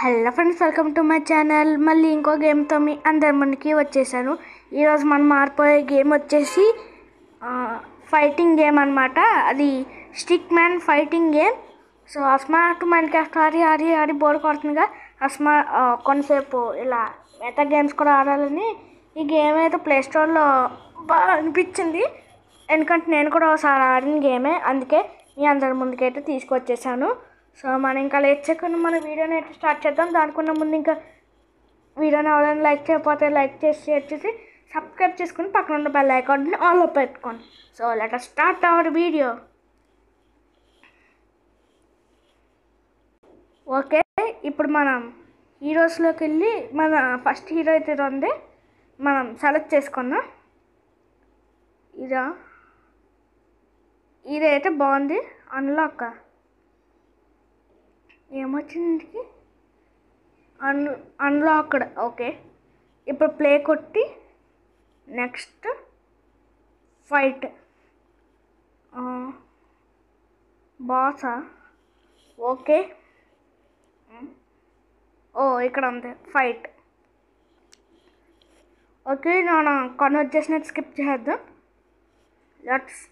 Hello friends welcome to my channel మళ్ళీ ఇంకో గేమ్తో మీ అందరి ముందుకి వచ్చేసాను ఈరోజు మనం మారిపోయే గేమ్ వచ్చేసి ఆ, ఫైటింగ్ గేమ్ అనమాట అది stick man fighting game so అస్మాట్ మైండ్ క్రాఫ్ట్ ఆడి ఆడి ఆడి బోర్ కొడుతుందిగా అస్మా ఆ, కొంతసేపు ఇలా మిగతా గేమ్స్ కూడా ఆడాలని ఈ గేమ్ అయితే ప్లే స్టోర్లో బాగా అనిపించింది ఎందుకంటే నేను కూడా ఒకసారి ఆడిన గేమే అందుకే మీ అందరి ముందుకైతే తీసుకొచ్చేసాను సో మనం ఇంకా లేట్ చేయకుండా మన వీడియోని అయితే స్టార్ట్ చేద్దాం దానికన్నా ముందు ఇంకా వీడియోని ఎవరైనా లైక్ చేయకపోతే లైక్ చేసి షేర్ చేసి సబ్స్క్రైబ్ చేసుకుని పక్కన ఉన్న బెల్ ఐకాన్ని ఆన్లో పెట్టుకోండి so let start our video okay ఇప్పుడు మనం హీరోస్లోకి వెళ్ళి మన ఫస్ట్ హీరో అయితే ఇది ఉంది మనం సెలెక్ట్ చేసుకుందాం ఇదా ఇదైతే బాగుంది అన్లాక్ ఏమొచ్చింది ఇంటికి అన్ అన్లాక్డ్ ఓకే ఇప్పుడు ప్లే కొట్టి నెక్స్ట్ ఫైట్ బాసా ఓకే ఓ ఇక్కడ ఉంది ఫైట్ ఓకే నేను కన్వర్ట్ చేసినట్టు స్కిప్ చేద్దాం లెట్స్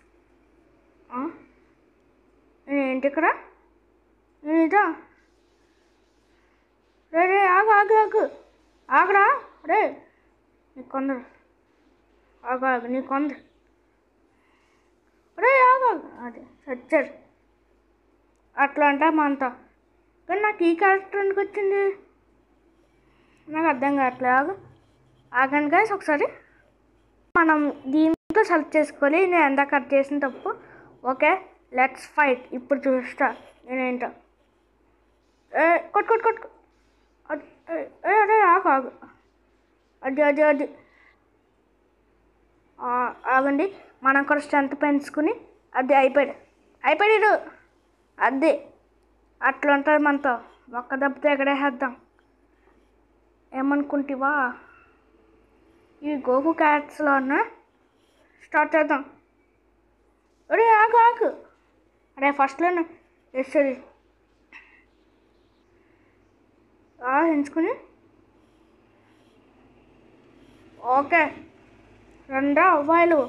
ఏంటి ఇక్కడ నేను ఇదా రే రే ఆగు ఆగు ఆగు ఆగరా రే నీకు కొందరు ఆగు ఆగు నీ కొందరు రే ఆగు ఆగు అదే సచ్చారు అట్లా అంటే మనతో కానీ నాకు ఈ క్యారెక్టర్ ఎందుకు వచ్చింది నాకు అర్థం కావట్లే ఆగు ఆగండి గైస్ ఒకసారి మనం దీంట్లో సెలెక్ట్ చేసుకోవాలి నేను ఎంత కట్ చేసిన తప్పు ఓకే లెట్స్ ఫైట్ ఇప్పుడు చూస్తా నేనేంటో ఏ కొట్టు కొట్టు కొట్టు అది ఏ, ఏ, అదే ఆగు ఆగు అది అది అది ఆ, ఆగండి మనం కూడా స్ట్రెంత్ పెంచుకుని అది అయిపోయాడు అయిపోయాడు అది అట్లా ఉంటుంది మనతో ఒక్క దెబ్బతో ఎగడేసేద్దాం ఏమనుకుంటివా ఈ గోకు క్యారెట్స్లో ఉన్న స్టార్ట్ చేద్దాం అరే ఆగు ఆగు అరే ఫస్ట్లోనే వేస్తుంది ఎంచుకుని ఓకే రెండా అవ్వాయిలు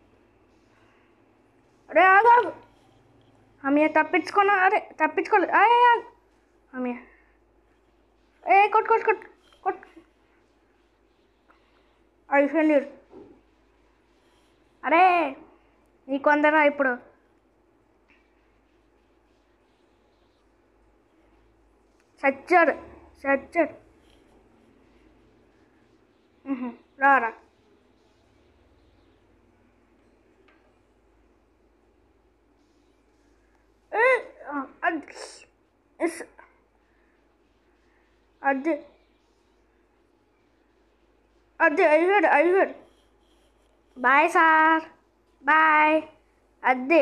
అరే ఆగు ఆగు అమ్మయ్య తప్పించుకున్నా అరే తప్పించుకోలేదు అయ్యే ఆగు అమ్మయ్య ఏ కొట్టు కొట్టు కొట్టు కొట్టు అయిపోయింది అరే నీకొందరా ఇప్పుడు సచ్చాడు సచ్చాడు ఉహు, రారా ఏ, ఆ, అది ఇస్. అది అది అయ్యాడు అయ్యాడు బాయ్ సార్ బాయ్ అదే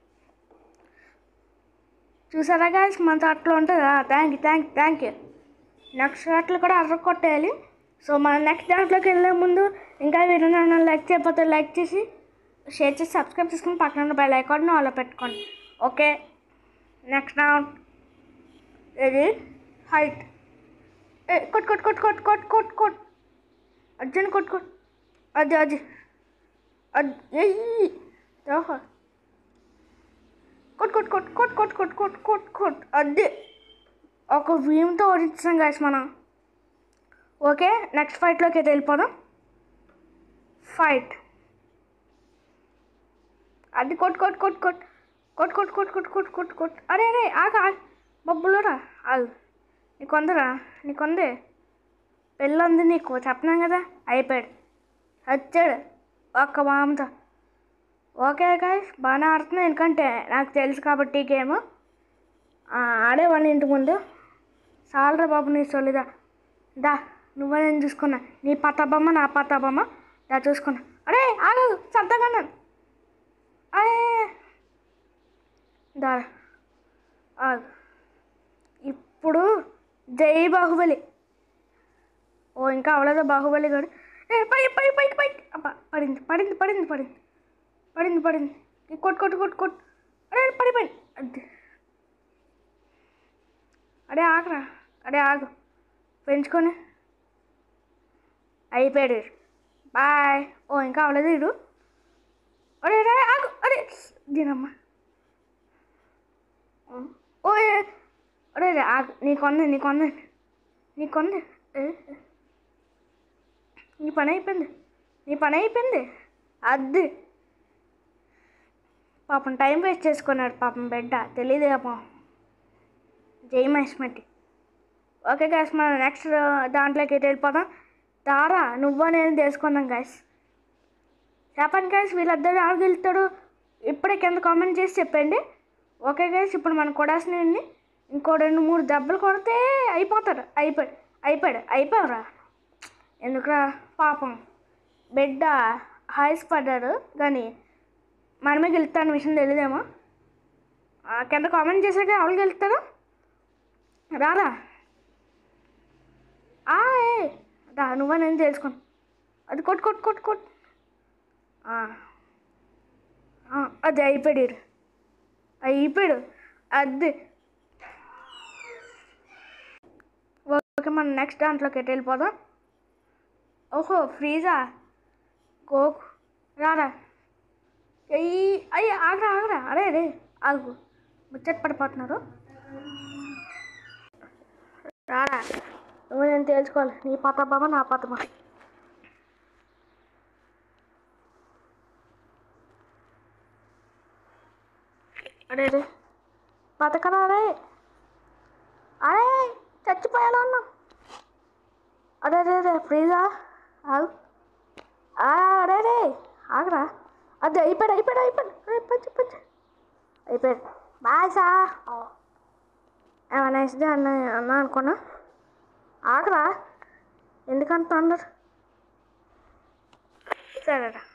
చూసారా గాయస్ మనతో అట్లా ఉంటుందా thank you thank thank you next షాట్లు కూడా అర్ర కొట్టేయాలి సో మనం నెక్స్ట్ దాంట్లోకి వెళ్ళే ముందు ఇంకా వీడియో నన్ను లైక్ చేయకపోతే లైక్ చేసి షేర్ చేసి సబ్స్క్రైబ్ చేసుకుని పక్కన ఉన్న బెల్ ఐకాన్ అలా పెట్టుకోండి ఓకే నెక్స్ట్ రౌండ్ ఇది హైట్ ఏ కొట్ కొట్ కొట్ కొట్ కొట్ కొట్ కొట్ అర్జున్ కొట్ కొట్ అది అది అది ఏయ్ ఓహో కొట్ కొట్ కొట్ కొట్ కొట్ కొట్ కొట్ కొట్ కొట్ అదే ఒక వీమ్తో ఓడించాం గాయస్ మనం ఓకే నెక్స్ట్ ఫైట్లోకి అయితే వెళ్ళిపోదాం ఫైట్ అది కొట్ కొట్ కొట్ కొట్ కొట్ కొట్ కొట్ కొట్ కొట్ కొట్ కొట్ అరే అరే ఆగ బొబ్బులోరా ఆగు నీకొందరా నీకొందే పెళ్ళొంది నీకు చెప్పినాం కదా అయిపోయాడు వచ్చాడు ఒక్క మామతో ఓకే గాయస్ బాగానే ఆడుతున్నా ఎందుకంటే నాకు తెలుసు కాబట్టి ఈ గేమ్ ఆడేవాడిని ఇంటి ముందు చాలరా బాబు నీ సొలిదా దా నువ్వే నేను చూసుకున్నా నీ పతాబమ్మ నా పతాబమ్మ దా చూసుకున్నా అరే ఆగు సర్దగా అరే దా ఆగు ఇప్పుడు జై బాహుబలి ఓ ఇంకా అవలేదు బాహుబలి గారు ఏ పై పై పై పై అబ్బా పడింది పడింది పడింది పడింది పడింది పడింది ఈ కొట్టు కొట్టు కొట్టు కొట్టు అరే పడిపోయింది అది అరే ఆగరా అరే ఆగు పెంచుకొని అయిపోయాడు వీడు. బాయ్ ఓ ఇంకా అవ్వలేదు వీడు అరే రే ఆగు అరే దీనమ్మా ఓ ఏ, అరే రే ఆగు నీకొంది నీకొంది నీకొంది ఏ, ఏ. నీ పని అయిపోయింది నీ పని అయిపోయింది అద్ది పాపం టైం వేస్ట్ చేసుకున్నాడు పాపం బిడ్డ తెలియదు పాపం జై మహేష్మటి ఓకే గాయస్ మనం నెక్స్ట్ దాంట్లోకి ఎటు వెళ్ళిపోదాం దారా నువ్వు నేను తెలుసుకుందాం గాయస్ చెప్పండి గాయస్ వీళ్ళిద్దరు ఆడు గెలుతాడు ఇప్పుడే కింద కామెంట్ చేసి చెప్పండి ఓకే గైస్ ఇప్పుడు మనం కొడాల్సినవి ఇంకో రెండు మూడు దెబ్బలు కొడితే అయిపోతాడు అయిపోయాడు అయిపోయాడు అయిపోయారా ఎందుకురా పాపం బిడ్డ హాయిస్ పడ్డాడు కానీ మనమే గెలుస్తాను విషయం తెలియదేమో ఆ, కింద కామెంట్ చేశాక ఎవరు గెలుస్తాడు రారా ఆ, ఏ రా నువ్వా నేను తెలుసుకోను అది కొట్టు కొట్టు కొట్టు కొట్టు ఆ. ఆ, అది అయిపోయాడు ఈడు. అయిపోయాడు అది ఓకే మనం నెక్స్ట్ దాంట్లోకి ఎటు వెళ్ళిపోదాం ఓహో ఫ్రీజా కోక్ రారా అయ్యి అయ్యి ఆగరా ఆగరా అరే అరే ఆగు ముచ్చట పడిపోతున్నారు రారా నువ్వు నేను తేల్చుకోవాలి నీ పతబమ్మ నా పతమ్మ అరే అరే బతకరా అరే అరే చచ్చిపోయాను అన్నా అరే అరే అరే ఫ్రీజా ఆగు ఆ, అరే రే ఆగరా అది అయిపోయాడు అయిపోయాడు అయిపోయాడు అయిపోయి పంచి అయిపోయాడు బాయ్ సా ఏమైనా ఇస్తే అన్న అన్నా అనుకున్నా ఆగరా ఎందుకంత తొందర సరేరా